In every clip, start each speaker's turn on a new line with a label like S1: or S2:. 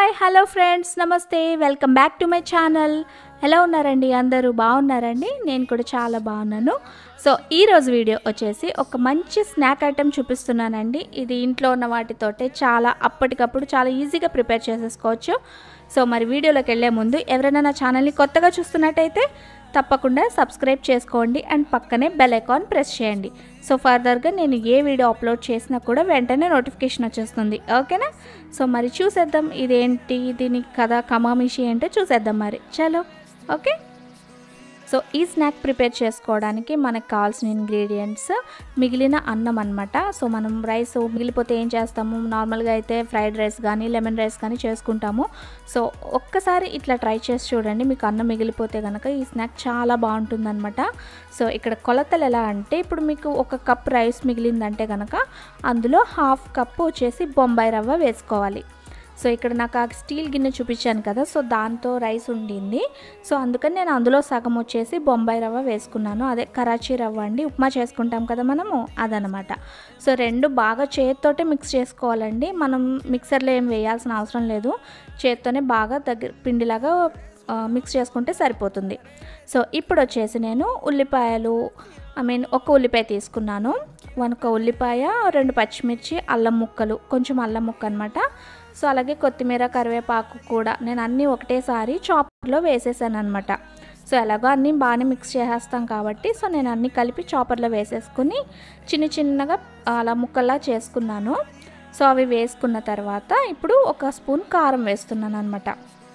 S1: hi hello friends నమస్తే welcome back to my channel ఎలా ఉన్నారండి అందరూ బాగున్నారండి నేను కూడా చాలా బాగున్నాను సో ఈరోజు వీడియో వచ్చేసి ఒక మంచి స్నాక్ ఐటెం చూపిస్తున్నానండి ఇది ఇంట్లో ఉన్న వాటితోటే చాలా అప్పటికప్పుడు చాలా ఈజీగా ప్రిపేర్ చేసేసుకోవచ్చు సో మరి వీడియోలోకి వెళ్ళే ముందు ఎవరైనా నా ఛానల్ని కొత్తగా చూస్తున్నట్టయితే తప్పకుండా సబ్స్క్రైబ్ చేసుకోండి అండ్ పక్కనే బెల్ ఐకాన్ ప్రెస్ చేయండి సో ఫర్దర్గా నేను ఏ వీడియో అప్లోడ్ చేసినా కూడా వెంటనే నోటిఫికేషన్ వచ్చేస్తుంది ఓకేనా సో మరి చూసేద్దాం ఇదేంటి దీని కథ కమామిషి ఏంటో చూసేద్దాం మరి చలో ఓకే సో ఈ స్నాక్ ప్రిపేర్ చేసుకోవడానికి మనకు కావాల్సిన ఇంగ్రీడియంట్స్ మిగిలిన అన్నం అనమాట సో మనం రైస్ మిగిలిపోతే ఏం చేస్తాము నార్మల్గా అయితే ఫ్రైడ్ రైస్ కానీ లెమన్ రైస్ కానీ చేసుకుంటాము సో ఒక్కసారి ఇట్లా ట్రై చేసి చూడండి మీకు అన్నం మిగిలిపోతే కనుక ఈ స్నాక్ చాలా బాగుంటుందన్నమాట సో ఇక్కడ కొలతలు ఎలా అంటే ఇప్పుడు మీకు ఒక కప్ రైస్ మిగిలిందంటే కనుక అందులో హాఫ్ కప్ వచ్చేసి బొంబాయి రవ్వ వేసుకోవాలి సో ఇక్కడ నాకు ఆ స్టీల్ గిన్నె చూపించాను కదా సో దాంతో రైస్ ఉండింది సో అందుకని నేను అందులో సగం వచ్చేసి బొంబాయి రవ్వ వేసుకున్నాను అదే కరాచీ రవ్వ అండి ఉప్మా చేసుకుంటాం కదా మనము అదనమాట సో రెండు బాగా చేతితోటే మిక్స్ చేసుకోవాలండి మనం మిక్సర్లో ఏం వేయాల్సిన అవసరం లేదు చేత్తోనే బాగా దగ్గర పిండిలాగా మిక్స్ చేసుకుంటే సరిపోతుంది సో ఇప్పుడు వచ్చేసి నేను ఉల్లిపాయలు ఐ మీన్ ఒక ఉల్లిపాయ తీసుకున్నాను ఒక ఉల్లిపాయ రెండు పచ్చిమిర్చి అల్లం ముక్కలు కొంచెం అల్లం ముక్క అనమాట సో అలాగే కొత్తిమీర కరివేపాకు కూడా నేను అన్నీ ఒకటేసారి చాపర్లో వేసేసాను అనమాట సో ఎలాగో అన్నీ బాగానే మిక్స్ చేసేస్తాం కాబట్టి సో నేను అన్నీ కలిపి చాపర్లో వేసేసుకుని చిన్న చిన్నగా అలా ముక్కల్లా చేసుకున్నాను సో అవి వేసుకున్న తర్వాత ఇప్పుడు ఒక స్పూన్ కారం వేస్తున్నాను అనమాట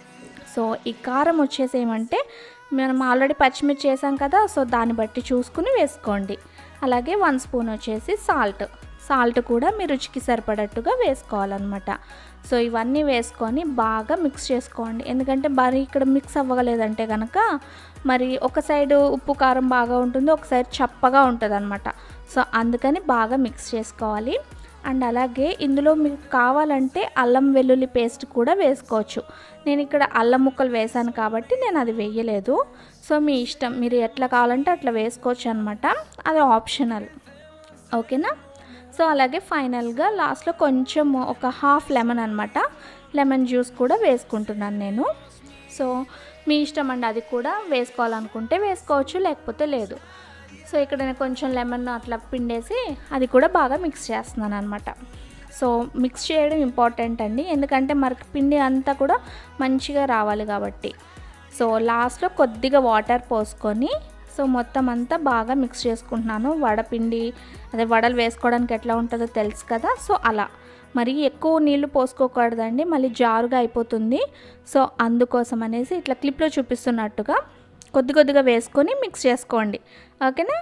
S1: సో ఈ కారం వచ్చేసి ఏమంటే మనం ఆల్రెడీ పచ్చిమిర్చి చేసాం కదా సో దాన్ని బట్టి చూసుకుని వేసుకోండి అలాగే వన్ స్పూన్ వచ్చేసి సాల్ట్ సాల్ట్ కూడా మీ రుచికి సరిపడట్టుగా వేసుకోవాలన్నమాట సో ఇవన్నీ వేసుకొని బాగా మిక్స్ చేసుకోండి ఎందుకంటే మరి ఇక్కడ మిక్స్ అవ్వగలేదంటే కనుక మరి ఒక సైడ్ ఉప్పు కారం బాగా ఉంటుంది ఒక సైడ్ చప్పగా ఉంటుంది అనమాట సో అందుకని బాగా మిక్స్ చేసుకోవాలి అండ్ అలాగే ఇందులో మీకు కావాలంటే అల్లం వెల్లుల్లి పేస్ట్ కూడా వేసుకోవచ్చు నేను ఇక్కడ అల్లం ముక్కలు వేసాను కాబట్టి నేను అది వేయలేదు సో మీ ఇష్టం మీరు ఎట్లా కావాలంటే అట్లా వేసుకోవచ్చు అనమాట అది ఆప్షనల్ ఓకేనా సో అలాగే ఫైనల్గా లాస్ట్లో కొంచెం ఒక హాఫ్ లెమన్ అనమాట లెమన్ జ్యూస్ కూడా వేసుకుంటున్నాను నేను సో మీ ఇష్టం అండి అది కూడా వేసుకోవాలనుకుంటే వేసుకోవచ్చు లేకపోతే లేదు సో ఇక్కడ నేను కొంచెం లెమన్ అట్లా పిండేసి అది కూడా బాగా మిక్స్ చేస్తున్నాను అనమాట సో మిక్స్ చేయడం ఇంపార్టెంట్ అండి ఎందుకంటే మనకి పిండి అంతా కూడా మంచిగా రావాలి కాబట్టి సో లాస్ట్లో కొద్దిగా వాటర్ పోసుకొని సో మొత్తం అంతా బాగా మిక్స్ చేసుకుంటున్నాను వడపిండి అదే వడలు వేసుకోవడానికి ఎట్లా ఉంటుందో తెలుసు కదా సో అలా మరి ఎక్కువ నీళ్లు పోసుకోకూడదండి మళ్ళీ జారుగా అయిపోతుంది సో అందుకోసం అనేసి ఇట్లా క్లిప్లో చూపిస్తున్నట్టుగా కొద్ది కొద్దిగా వేసుకొని మిక్స్ చేసుకోండి ఓకేనా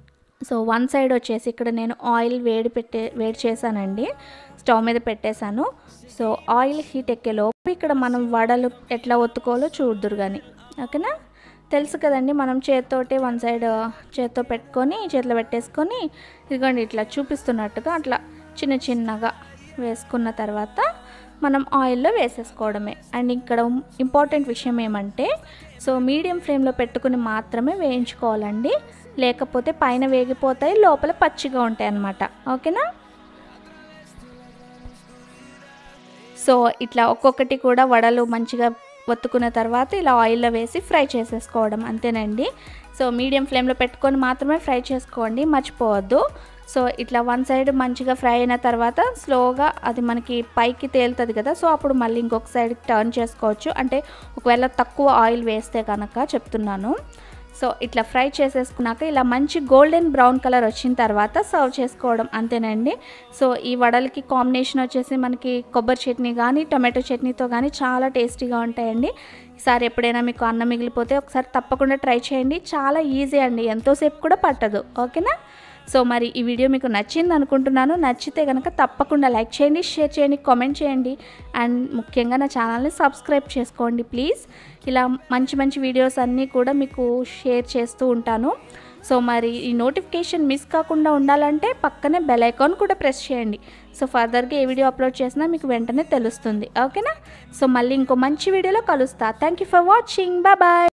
S1: సో వన్ సైడ్ వచ్చేసి ఇక్కడ నేను ఆయిల్ వేడి పెట్టే వేడి చేశానండి స్టవ్ మీద పెట్టేశాను సో ఆయిల్ హీట్ ఎక్కేలోపు ఇక్కడ మనం వడలు ఎట్లా ఒత్తుకోవాలో చూద్దురు కానీ ఓకేనా తెలుసు కదండి మనం చేతితోటి వన్ సైడ్ చేత్తో పెట్టుకొని చేతిలో పెట్టేసుకొని ఇదిగోండి ఇట్లా చూపిస్తున్నట్టుగా అట్లా చిన్న చిన్నగా వేసుకున్న తర్వాత మనం ఆయిల్లో వేసేసుకోవడమే అండ్ ఇక్కడ ఇంపార్టెంట్ విషయం ఏమంటే సో మీడియం ఫ్లేమ్లో పెట్టుకుని మాత్రమే వేయించుకోవాలండి లేకపోతే పైన వేగిపోతాయి లోపల పచ్చిగా ఉంటాయి అన్నమాట ఓకేనా సో ఇట్లా ఒక్కొక్కటి కూడా వడలు మంచిగా ఒత్తుకున్న తర్వాత ఇలా ఆయిల్లో వేసి ఫ్రై చేసేసుకోవడం అంతేనండి సో మీడియం ఫ్లేమ్లో పెట్టుకొని మాత్రమే ఫ్రై చేసుకోండి మర్చిపోవద్దు సో ఇట్లా వన్ సైడ్ మంచిగా ఫ్రై అయిన తర్వాత స్లోగా అది మనకి పైకి తేలుతుంది కదా సో అప్పుడు మళ్ళీ ఇంకొక సైడ్ టర్న్ చేసుకోవచ్చు అంటే ఒకవేళ తక్కువ ఆయిల్ వేస్తే కనుక చెప్తున్నాను సో ఇట్లా ఫ్రై చేసేసుకున్నాక ఇలా మంచి గోల్డెన్ బ్రౌన్ కలర్ వచ్చిన తర్వాత సర్వ్ చేసుకోవడం అంతేనండి సో ఈ వడలకి కాంబినేషన్ వచ్చేసి మనకి కొబ్బరి చట్నీ కానీ టొమాటో చట్నీతో కానీ చాలా టేస్టీగా ఉంటాయండి ఈసారి ఎప్పుడైనా మీకు అన్నం మిగిలిపోతే ఒకసారి తప్పకుండా ట్రై చేయండి చాలా ఈజీ అండి ఎంతోసేపు కూడా పట్టదు ఓకేనా సో మరి ఈ వీడియో మీకు నచ్చింది అనుకుంటున్నాను నచ్చితే కనుక తప్పకుండా లైక్ చేయండి షేర్ చేయండి కామెంట్ చేయండి అండ్ ముఖ్యంగా నా ఛానల్ని సబ్స్క్రైబ్ చేసుకోండి ప్లీజ్ ఇలా మంచి మంచి వీడియోస్ అన్నీ కూడా మీకు షేర్ చేస్తూ ఉంటాను సో మరి ఈ నోటిఫికేషన్ మిస్ కాకుండా ఉండాలంటే పక్కనే బెల్ ఐకాన్ కూడా ప్రెస్ చేయండి సో ఫర్దర్గా ఏ వీడియో అప్లోడ్ చేసినా మీకు వెంటనే తెలుస్తుంది ఓకేనా సో మళ్ళీ ఇంకో మంచి వీడియోలో కలుస్తా thank you for watching bye